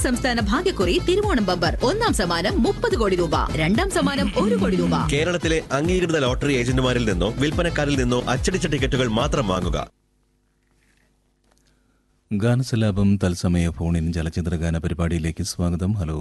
സംസ്ഥാന ഭാഗ്യക്കുറി തിരുവോണം ബമ്പർ ഒന്നാം സമ്മാനം മുപ്പത് കോടി രൂപ രണ്ടാം സമ്മാനം ഒരു കോടി രൂപ കേരളത്തിലെ അംഗീകൃത ലോട്ടറി ഏജന്റുമാരിൽ നിന്നോ വിൽപ്പനക്കാരിൽ നിന്നോ അച്ചടിച്ച ടിക്കറ്റുകൾ മാത്രം വാങ്ങുക ഗാനസലാപം തത്സമയ ഫോണിൻ ചലച്ചിത്ര ഗാന പരിപാടിയിലേക്ക് സ്വാഗതം ഹലോ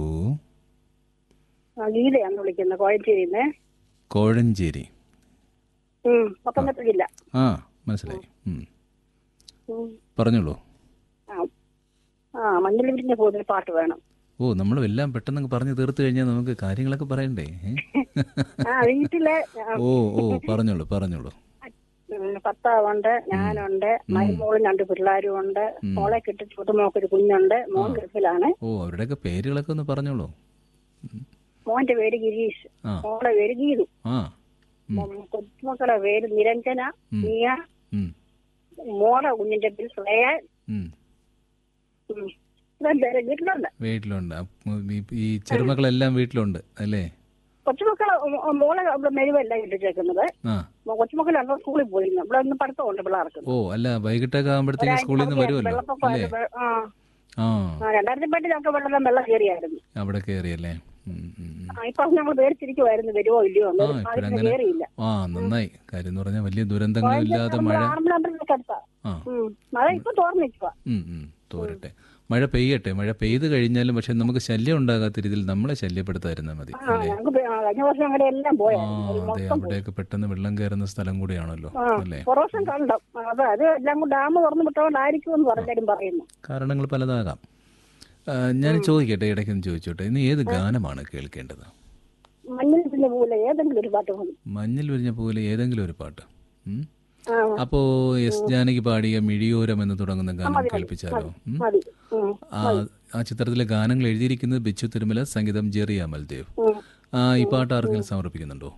ആ, ഗീതയാണ് വിളിക്കുന്നത് കോയഞ്ചേരിന്ന് കോഴഞ്ചേരി പത്തനംതിട്ട ജില്ല ആ മനസ്സിലായി ഉം. ഉം. പറഞ്ഞോളൂ ആ ആ മഞ്ഞൾ വിരിഞ്ഞ പോകുന്ന പാട്ട് വേണം ഓ നമ്മൾ എല്ലാം പെട്ടെന്ന് പറഞ്ഞു തീർത്തു കഴിഞ്ഞാൽ നമുക്ക് കാര്യങ്ങളൊക്കെ പറയണ്ടേ ഏ? ആ വീട്ടിലെ ആ, ഓ ഓ പറഞ്ഞോളൂ പറഞ്ഞോളൂ ഉം, ഭർത്താവുണ്ട് ഞാനുണ്ട് മരുമോളും രണ്ട് പിള്ളേരും ഉണ്ട് മോളെ കിട്ടി ചുട്ടുമോക്കൊരു കുഞ്ഞുണ്ട് മോൻ ഗൾഫിലാണ് ഓ അവരുടെയൊക്കെ പേരുകളൊക്കെ ഒന്ന് പറഞ്ഞോളൂ മോന്റെ പേര് ഗിരീഷ് ആ മോളെ പേര് ഗീതു ആ മോ- കൊച്ചുമക്കളെ പേര് നിരഞ്ജന മിയ ഉം, മോളെ കുഞ്ഞിന്റെ പേര് ശ്രേയ ഉം. ഉം. ഇതെന്തായാലും വീട്ടിലുണ്ട് വീട്ടിലുണ്ട് അപ്പൊ ഈ- ഈ ചെറുമക്കളെല്ലാം വീട്ടിലുണ്ട് അല്ലേ കൊച്ചുമക്കളെ മോ- മോളെ അവിടെ മെരുവല്ല ഇട്ടിച്ചേക്കുന്നത് ആ കൊച്ചുമക്കൾ രണ്ടോ സ്കൂളിൽ പോയി ഇവിടെ ഒന്ന് പഠിത്തമുണ്ട് പിള്ളേർക്ക് ഓ അല്ല വൈകിട്ടൊക്കെ ആകുമ്പോഴത്തേക്ക് സ്കൂളിൽ നിന്ന് വരുമല്ലോ വെള്ളപ്പൊക്കം അല്ലേ ആയത് ആ ആ ആ, രണ്ടായിരത്തി പത്തിൽ ഞങ്ങൾക്ക് വെള്ളം വെള്ളം കയറിയായിരുന്നു അവിടെ കയറിയല്ലേ ഉം, ഉം, ഉം. ആ, ഇപ്പൊ ഞങ്ങൾ പേടിച്ചിരിക്കുമായിരുന്നു വരുമോ ഇല്ലയോ ആ എന്ന് ഇപ്പോഴങ്ങനെ ആദ്യത്തെ കയറിയില്ല ആ നന്നായി കാര്യം എന്ന് പറഞ്ഞാൽ വലിയ ദുരന്തങ്ങളില്ലാതെ മഴ ആറന്മുളമ്പലത്തിനൊക്കെ അടുത്താ ആ ഉം. മഴ ഇപ്പൊ തോർന്നിക്കുക ഉം, ഉം, തോരട്ടെ മഴ പെയ്യട്ടെ മഴ പെയ്ത് കഴിഞ്ഞാലും പക്ഷെ നമുക്ക് ശല്യം ഉണ്ടാകാത്ത രീതിയിൽ നമ്മളെ ശല്യപ്പെടുത്താതിരുന്നാൽ മതി ആ അല്ലേ ഞങ്ങൾക്ക് പേ- ആ, കഴിഞ്ഞ വർഷം അങ്ങനെ എല്ലാം ആ പോയായിരുന്നു ഒരു അതെ മൊത്തം പോയി. അവിടെയൊക്കെ പെട്ടെന്ന് വെള്ളം കയറുന്ന സ്ഥലം കൂടിയാണല്ലോ ആ അല്ലേ കുറവശം കണ്ടോ അത് അത് എല്ലാം കൂടെ ഡാം തുറന്നു വിട്ടോണ്ടായിരിക്കും എന്ന് പറഞ്ഞാലും പറയുന്നു കാരണങ്ങൾ പലതാകാം ആ, ഞാൻ ചോദിക്കട്ടെ ഇടയ്ക്കൊന്ന് ചോദിച്ചോട്ടെ ഇന്ന് ഏത് ഗാനമാണ് കേൾക്കേണ്ടത് മഞ്ഞൾ പിന്നെ പോലെ ഏതെങ്കിലും ഒരു പാട്ട് മതി മഞ്ഞിൽ വിരിഞ്ഞ പോലെ ഏതെങ്കിലും ഒരു പാട്ട് ഉം? ആ അപ്പോ എസ് ജാനകി പാടിയ മിഴിയോരം എന്ന് തുടങ്ങുന്ന ഗാനം കേൾപ്പിച്ചാലോ ഉം? മതി ഉം. ആ ആ ചിത്രത്തിലെ ഗാനങ്ങൾ എഴുതിയിരിക്കുന്നത് ബിച്ചു തിരുമല സംഗീതം ജെറി അമൽദേവ് ഉം. ആ ഈ പാട്ട് ആർക്കെങ്കിലും സമർപ്പിക്കുന്നുണ്ടോ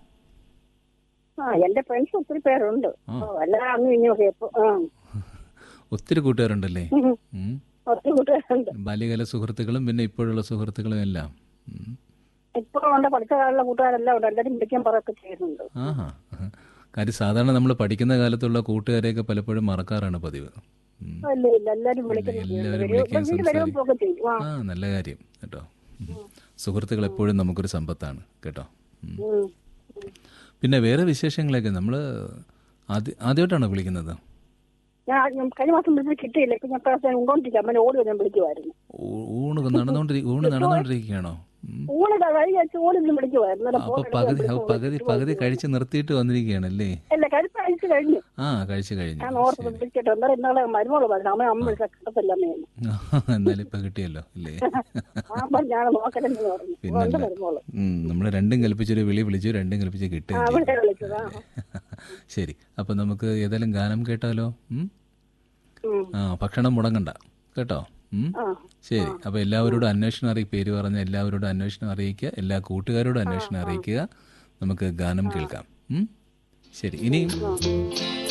ആ എന്റെ ഫ്രണ്ട്സ് ഒത്തിരി പേരുണ്ട് എല്ലാം അങ്ങ് ഇങ്ങോട്ട് എപ്പോ ആ ഒത്തിരി കൂട്ടുകാരുണ്ടല്ലേ ഉം. ഉം. ഒത്തിരി കൂട്ടുകാരുണ്ട് ബാല്യകാല സുഹൃത്തുക്കളും പിന്നെ ഇപ്പോഴുള്ള സുഹൃത്തുക്കളും എല്ലാം ഉം. ഇപ്പോഴും ഉണ്ട് പഠിച്ച കാലുള്ള കൂട്ടുകാരെല്ലാം ഉണ്ട് എല്ലാവരും വിളിക്കാൻ പറയൊക്കെ ചെയ്യുന്നുണ്ട് ആഹാ കാര്യം സാധാരണ നമ്മൾ പഠിക്കുന്ന കാലത്തുള്ള കൂട്ടുകാരെയൊക്കെ പലപ്പോഴും മറക്കാറാണ് പതിവ് ഉം. ഇല്ല ഇല്ല എല്ലാവരും വിളിക്കുന്നുണ്ട് എല്ലാവരും വരും- വിളിക്കുകയും വീട് വരുമ്പോൾ സംസാരിക്കും പോകെ ചെയ്യും ആ ആ നല്ല കാര്യം കേട്ടോ ഉം. സുഹൃത്തുക്കൾ എപ്പോഴും നമുക്കൊരു സമ്പത്താണ് കേട്ടോ ഉം. ഉം. പിന്നെ വേറെ വിശേഷങ്ങളൊക്കെ നമ്മൾ ആദ്യ ആദ്യമായിട്ടാണോ വിളിക്കുന്നത് ഞാൻ ഞാൻ കഴിഞ്ഞ മാസം വിളിച്ചിട്ട് കിട്ടിയില്ല ഇപ്പൊ ഞാൻ പ്രാവശ്യം ഉണ്ടോണ്ടിരിക്കാം അമ്മനെ ഓടി വന്ന് വിളിക്കുമായിരുന്നു ഊ- ഊണ് നടന്നുകൊണ്ടിരി ഊണ് നടന്നുകൊണ്ടിരിക്കുകയാണോ ഉം. ഊണ് വഴി വെച്ച് ഓടി നിന്ന് വിളിക്കുമായിരുന്നു അന്നേരം അപ്പൊ phone എടുത്ത് പകുതി വിളിച്ചു. പകുതി പകുതി കഴിച്ച് നിർത്തിയിട്ട് വന്നിരിക്കുകയാണല്ലേ അല്ല കരുത്ത് അഴിച്ചു കഴിഞ്ഞു ആ കഴിച്ചു കഴിഞ്ഞു ഞാൻ ഓർത്ത് വിളിച്ചിട്ട് അന്നേരം ഇന്നാളെ മരുമോള് പറഞ്ഞു അമ്മ അമ്മ വിളിച്ച കിട്ടത്തില്ല അമ്മയെന്ന് എന്നാലും ഇപ്പൊ കിട്ടിയല്ലോ ഇല്ലേ ആ പറഞ്ഞു ഞാൻ നോക്കലെന്ന് പറഞ്ഞു ഉണ്ട് പിന്നല്ല മരുമോള് ഉം, നമ്മള് രണ്ടും കൽപ്പിച്ചൊരു വിളി വിളിച്ചു രണ്ടും കൽപ്പിച്ച് കിട്ടുകയും ആ ചെയ്തു അവിടെ വിളിച്ചതാ ശരി അപ്പൊ നമുക്ക് ഏതായാലും ഗാനം കേട്ടാലോ ഉം? ഉം. ആ ഭക്ഷണം മുടങ്ങണ്ട കേട്ടോ ഉം? ആ ശരി അപ്പൊ എല്ലാവരോടും അന്വേഷണം അറിയിക്കുക പേര് പറഞ്ഞ എല്ലാവരോടും അന്വേഷണം അറിയിക്കുക എല്ലാ കൂട്ടുകാരോടും അന്വേഷണം അറിയിക്കുക നമുക്ക് ഗാനം കേൾക്കാം ഉം? ശരി ഇനിയും